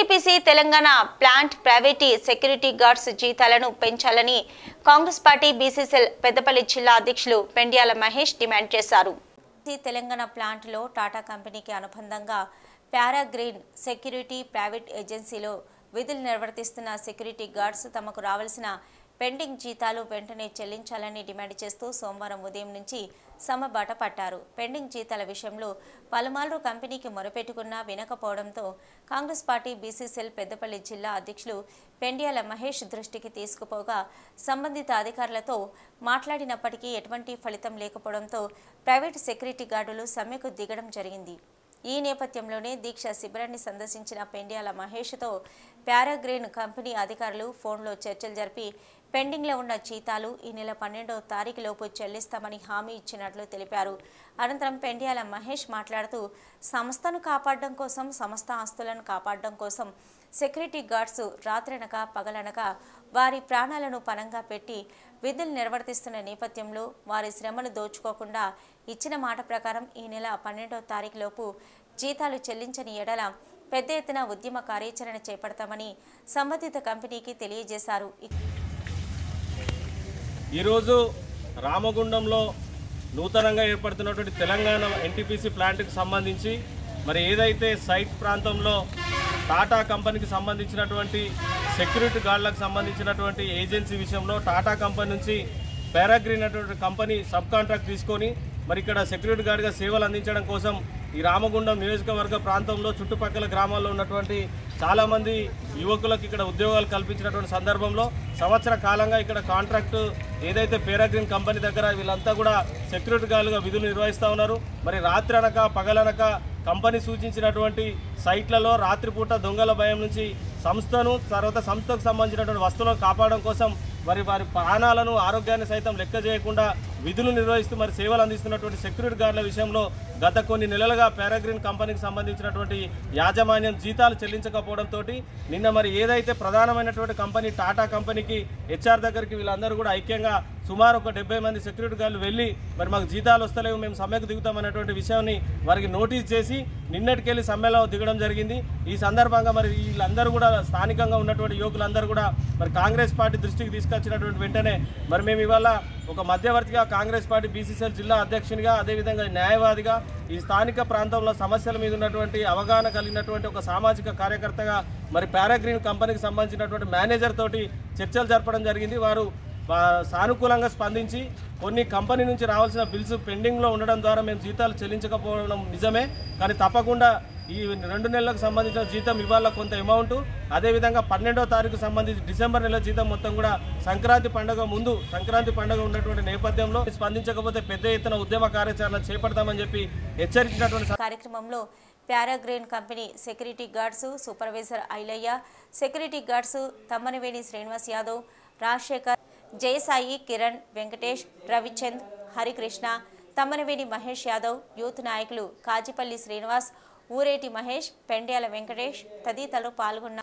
TPC Telangana plant private security guards జీతాలను పెంచాలని Congress party BCCL Peddapalli జిల్లా అధ్యక్షులు పెండ్యాల మహేష్ డిమాండ్ చేశారు ఈ తెలంగాణ ప్లాంట్లో టాటా కంపెనీకి అనుబంధంగా పారాగ్రీన్ సెక్యూరిటీ ప్రైవేట్ ఏజెన్సీలో విధులు నిర్వర్తిస్తున్న సెక్యూరిటీ గార్డ్స్ తమకు రావాల్సిన పెండింగ్ జీతాలు వెంటనే చెల్లించాలని డిమాండ్ చేస్తూ సోమవారం ఉదయం నుంచి సమ్మబాట పట్టారు పెండింగ్ జీతాల విషయంలో పలుమార్లు కంపెనీకి మొరపెట్టుకున్నా వినకపోవడంతో కాంగ్రెస్ పార్టీ బీసీసీఎల్ పెద్దపల్లి జిల్లా అధ్యక్షులు పెండ్యాల మహేష్ దృష్టికి తీసుకుపోగా సంబంధిత అధికారులతో మాట్లాడినప్పటికీ ఎటువంటి ఫలితం లేకపోవడంతో ప్రైవేట్ సెక్యూరిటీ గార్డులు సమ్మెకు దిగడం జరిగింది ఈ నేపథ్యంలోనే దీక్ష శిబిరాన్ని సందర్శించిన పెండ్యాల మహేష్తో పారాగ్రీన్ కంపెనీ అధికారులు ఫోన్లో చర్చలు జరిపి పెండింగ్లో ఉన్న జీతాలు ఈ నెల పన్నెండవ తారీఖులోపు చెల్లిస్తామని హామీ ఇచ్చినట్లు తెలిపారు అనంతరం పెండ్యాల మహేష్ మాట్లాడుతూ సంస్థను కాపాడడం కోసం సంస్థ ఆస్తులను కాపాడడం కోసం సెక్యూరిటీ గార్డ్స్ రాత్రనక పగలనక వారి ప్రాణాలను పనంగా పెట్టి విధులు నిర్వర్తిస్తున్న నేపథ్యంలో వారి శ్రమను దోచుకోకుండా ఇచ్చిన మాట ప్రకారం ఈ నెల పన్నెండవ తారీఖులోపు జీతాలు చెల్లించని ఎడల పెద్ద ఎత్తున ఉద్యమ కార్యాచరణ చేపడతామని సంబంధిత కంపెనీకి తెలియజేశారు ఈరోజు రామగుండంలో నూతనంగా ఏర్పడుతున్నటువంటి తెలంగాణ ఎన్టీపీసీ ప్లాంట్కి సంబంధించి మరి ఏదైతే సైట్ ప్రాంతంలో టాటా కంపెనీకి సంబంధించినటువంటి సెక్యూరిటీ గార్డులకు సంబంధించినటువంటి ఏజెన్సీ విషయంలో టాటా కంపెనీ నుంచి పారాగ్రీన్ అనేటువంటి కంపెనీ సబ్ కాంట్రాక్ట్ తీసుకొని మరి ఇక్కడ సెక్యూరిటీ గార్డ్గా సేవలు అందించడం కోసం ఈ రామగుండం నియోజకవర్గ ప్రాంతంలో చుట్టుపక్కల గ్రామాల్లో ఉన్నటువంటి చాలామంది యువకులకు ఇక్కడ ఉద్యోగాలు కల్పించినటువంటి సందర్భంలో సంవత్సర కాలంగా ఇక్కడ కాంట్రాక్ట్ ఏదైతే పేరాగ్రీన్ కంపెనీ దగ్గర వీళ్ళంతా కూడా సెక్యూరిటీ గార్డుగా విధులు నిర్వహిస్తూ ఉన్నారు మరి రాత్రి అనక పగలనక కంపెనీ సూచించినటువంటి సైట్లలో రాత్రిపూట దొంగల భయం నుంచి సంస్థను తర్వాత సంస్థకు సంబంధించినటువంటి వస్తువులను కాపాడడం కోసం మరి వారి ప్రాణాలను ఆరోగ్యాన్ని సైతం లెక్క చేయకుండా విధులు నిర్వహిస్తూ మరి సేవలు అందిస్తున్నటువంటి సెక్యూరిటీ గార్డుల విషయంలో గత కొన్ని నెలలుగా పారాగ్రీన్ కంపెనీకి సంబంధించినటువంటి యాజమాన్యం జీతాలు చెల్లించకపోవడంతో నిన్న మరి ఏదైతే ప్రధానమైనటువంటి కంపెనీ టాటా కంపెనీకి హెచ్ఆర్ దగ్గరికి వీళ్ళందరూ కూడా ఐక్యంగా సుమారు ఒక డెబ్బై మంది సెక్యూరిటీ గార్డులు వెళ్ళి మరి మాకు జీతాలు వస్తలేవు మేము సమ్మెకు దిగుతామనేటువంటి విషయాన్ని వారికి నోటీస్ చేసి నిన్నటికెళ్ళి సమ్మెలో దిగడం జరిగింది ఈ సందర్భంగా మరి వీళ్ళందరూ కూడా స్థానికంగా ఉన్నటువంటి యువకులందరూ కూడా మరి కాంగ్రెస్ పార్టీ దృష్టికి తీసుకొచ్చినటువంటి వెంటనే మరి మేము ఇవాళ ఒక మధ్యవర్తిగా కాంగ్రెస్ పార్టీ బీసీసీఎల్ జిల్లా అధ్యక్షునిగా అదేవిధంగా న్యాయవాదిగా ఈ స్థానిక ప్రాంతంలో సమస్యల మీద ఉన్నటువంటి అవగాహన కలిగినటువంటి ఒక సామాజిక కార్యకర్తగా మరి పారాగ్రీన్ కంపెనీకి సంబంధించినటువంటి మేనేజర్ తోటి చర్చలు జరపడం జరిగింది వారు ఆ, సానుకూలంగా స్పందించి కొన్ని కంపెనీ నుంచి రావాల్సిన బిల్స్ పెండింగ్లో ఉండడం ద్వారా మేము జీతాలు చెల్లించకపోవడం నిజమే కానీ తప్పకుండా ఈ రెండు నెలలకు సంబంధించిన జీతం ఇవాళ కొంత అమౌంట్ అదేవిధంగా పన్నెండో తారీఖు సంబంధించి డిసెంబర్ నెల జీతం మొత్తం కూడా సంక్రాంతి పండుగ ముందు సంక్రాంతి పండుగ ఉన్నటువంటి నేపథ్యంలో స్పందించకపోతే పెద్ద ఎత్తున ఉద్యమ కార్యాచరణ చేపడతామని చెప్పి హెచ్చరించినటువంటి కార్యక్రమంలో Paragreen company security guards supervisor Ailaiah security guards Thammanaveni Srinivas Yadav Rajasekhar Jayasai Kiran Venkatesh Ravichand Harikrishna Thammanaveni Mahesh Yadav youth నాయకులు కాజిపల్లి శ్రీనివాస్ ఊరేటి మహేష్ పెండ్యాల వెంకటేష్ తదితరులు పాల్గొన్నారు